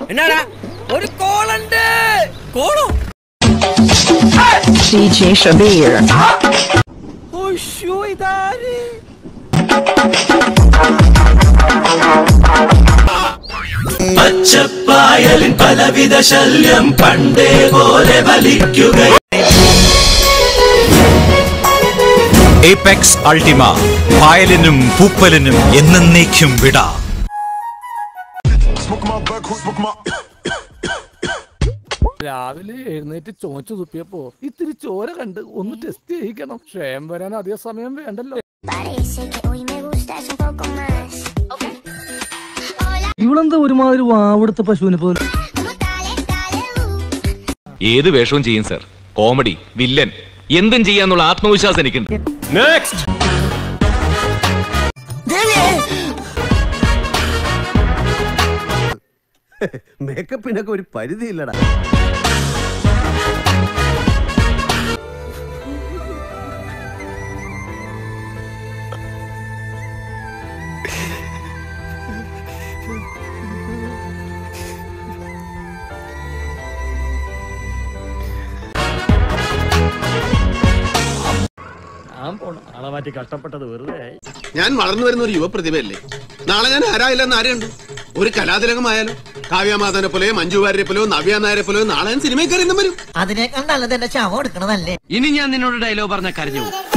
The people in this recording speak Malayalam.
എന്നാടാ ഒരു കോളുണ്ട് കോളോ DJ Shabir. ഓശോ ഇതാര് പച്ചപ്പായലിൻ പലവിധ ശല്യം പണ്ടേ പോലെ വലിക്കുക ഏപെക്സ് അൾട്ടിമ പായലിനും പൂപ്പലിനും എന്നേക്കും വിട രാവിലെ എഴുന്നേറ്റ് ചോദിച്ചു തുപ്പിയപ്പോ ഇത്തിരി ചോര കണ്ട് ഒന്ന് ടെസ്റ്റ് ചെയ്യിക്കണം ക്ഷയം വരാൻ അധിക സമയം വേണ്ടല്ലോ Parece que hoy me gustas un poco más. Hola, ഇവളെന്താ ഒരുമാതിരി വാവെടുത്ത പശുവിനെ പോലെ ¿cómo tal? Dale, uh. ഏത് വേഷവും ചെയ്യും സർ കോമഡി വില്ലൻ എന്തും ചെയ്യാന്നുള്ള ആത്മവിശ്വാസം എനിക്കുണ്ട് മേക്കപ്പിനൊക്കെ ഒരു പരിധിയില്ലടാ ഞാൻ വളർന്നു വരുന്ന ഒരു യുവപ്രതിഭയല്ലേ നാളെ ഞാൻ ആരായില്ലെന്ന് ആരെയുണ്ട് ഒരു കലാതിലകമായാലോ കാവ്യമാധവനെ പോലെയോ മഞ്ജു വാര്യരെ പോലെയോ നവ്യ നായരെ പോലെയോ നാളെ ഞാൻ സിനിമയിൽ കയറി വരും അതിനേക്കാൾ നല്ലത് എന്റെ ശവം എടുക്കണതല്ലേ ഇനി ഞാൻ നിന്നോട് ഡയലോഗ് പറഞ്ഞ കരഞ്ഞു പോകും.